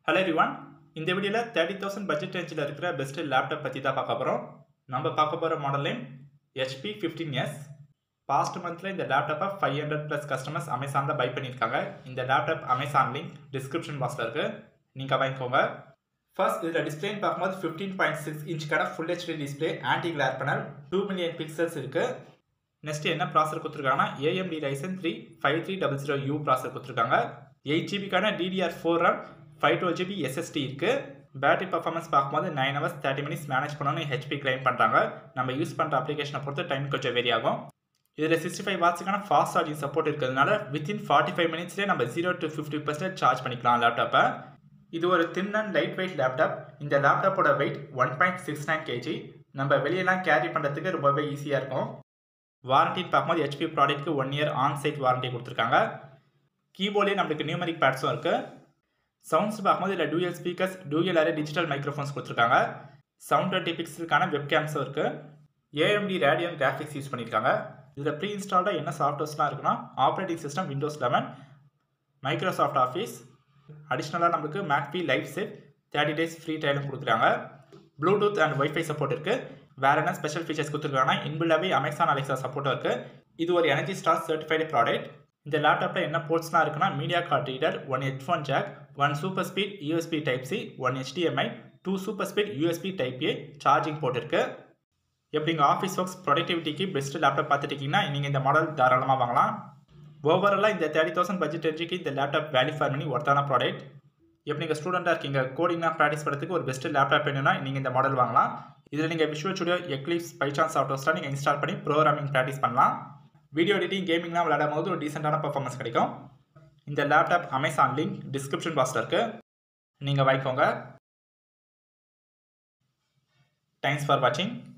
hello everyone இந்த வீடியோவில் thirty thousand budget ரேஞ்சில் இருக்கிற பெஸ்ட் லேப்டாப் பற்றி தான் பார்க்க போகிறோம் நம்ம பார்க்க போகிற model name HP fifteen S past மந்தில் இந்த லேப்டாப்பை ஃபைவ் ஹண்ட்ரட் ப்ளஸ் கஸ்டமர்ஸ் அமேசானில் பை பண்ணியிருக்காங்க இந்த லேப்டாப் அமேசான் லிங்க் டிஸ்கிரிப்ஷன் பாக்ஸில் இருக்குது நீங்கள் வாங்கிக்கோங்க ஃபர்ஸ்ட் இதில் டிஸ்பிளேன்னு பார்க்கும்போது ஃபிஃப்டீன் பாயிண்ட் சிக்ஸ் இன்ச்சுக்கான full HD display anti glare panel two million pixels இருக்குது நெக்ஸ்ட் என்ன ப்ராசர் கொடுத்துருக்காங்கன்னா AMD Ryzen three five three double zero U processor கொடுத்துருக்காங்க எயிட் ஜிபிக்கான DDR four RAM five twelve GB SSD இருக்குது battery performance பார்க்கும்போது nine hours thirty minutes manage பண்ணணும்னு HP claim பண்ணுறாங்க நம்ம யூஸ் பண்ணுற அப்ளிகேஷனை பொறுத்து டைம் கொஞ்சம் வேரி ஆகும் இதில் சிக்ஸ்டி ஃபைவ் வாட்ஸுக்கான ஃபாஸ்ட் சார்ஜிங் சப்போர்ட் இருக்கிறதுனால வித்தின் ஃபார்ட்டி ஃபைவ் மினிட்ஸ்லேயே நம்ம zero to fifty percent charge பண்ணிக்கலாம் லேப்டாப்பை இது ஒரு thin and light weight laptop இந்த லேப்டாப்போட weight one point six nine KG நம்ம வெளியெல்லாம் கேரி பண்ணுறதுக்கு ரொம்பவே ஈஸியாக இருக்கும் வாரண்டின்னு பார்க்கும்போது ஹெச்பி ப்ராடக்ட்க்கு one year on site warranty கொடுத்துருக்காங்க கீபோர்ட்லேயே நம்மளுக்கு நியூமரிக் பேட்ஸும் இருக்குது சவுண்ட்ஸ் பார்க்கும்போது இதில் dual speakers dual array digital microphones கொடுத்துருக்காங்க சவுண்ட் டுவெண்ட்டி பிக்சலுக்கான வெப்கேம்ஸும் இருக்குது ஏஎம்டி ரேடியன் கிராஃபிக்ஸ் யூஸ் பண்ணியிருக்காங்க இதில் ப்ரீ இன்ஸ்டால்டாக என்ன சாஃப்ட்வேர்ஸ்லாம் இருக்குன்னா operating system Windows eleven Microsoft Office அடிஷ்னலாக நம்மளுக்கு McAfee LiveSafe thirty days free ட்ரையலும் கொடுக்குறாங்க ப்ளூடூத் அண்ட் ஒய்ஃபை சப்போர்ட் இருக்குது வேறு என்ன ஸ்பெஷல் ஃபீச்சர்ஸ் கொடுத்துருக்காங்கன்னா இன்பில்லாவே அமேசான் அலெக்ஸா சப்போர்ட்டும் இருக்குது இது ஒரு எனர்ஜி ஸ்டார் சர்டிஃபைடு ப்ராடக்ட் இந்த லேப்டாப்பில் என்ன போர்ட்ஸ்லாம் இருக்குன்னா media card reader one headphone jack one super speed USB type C one HDMI two super speed USB type A charging port இருக்குது எப்படிங்க ஆஃபீஸ் ஒர்க்ஸ் ப்ரொடக்டிவிட்டிக்கு பெஸ்ட் லேப்டாப் பார்த்துட்டிங்கன்னா நீங்கள் இந்த மாடல் தாராளமாக வாங்கலாம் ஓவராலாக இந்த தேர்ட்டி தௌசண்ட் பட்ஜெட் ரேஞ்சுக்கு இந்த லேப்டாப் வேல்யூ ஃபார் மணி ஒர்த்தான ப்ராடக்ட் எப்போ நீங்கள் ஸ்டூடெண்ட்டாக இருக்கீங்க கோடிங்லாம் ப்ராக்டிஸ் பண்ணுறதுக்கு ஒரு பெஸ்ட் லேப்டாப் வேணும்னா நீங்கள் இந்த மாடல் வாங்கலாம் இதில் நீங்கள் விஷுவல் ஸ்டுடியோ எக்லிப்ஸ் பைசான் சாஃப்ட்வேர்ஸ்லாம் நீங்கள் இன்ஸ்டால் பண்ணி ப்ரோக்ராமிங் ப்ராக்டிஸ் பண்ணலாம் வீடியோ எடிட்டிங் கேமிங்லாம் விளையாடும் போது ஒரு டீசெண்டான பர்ஃபார்மன்ஸ் கிடைக்கும் இந்த லேப்டாப் அமேசான் லிங்க் டிஸ்கிரிப்ஷன் பாக்ஸில் இருக்குது நீங்கள் வாங்கிக்கோங்க தேங்க்ஸ் ஃபார் வாட்சிங்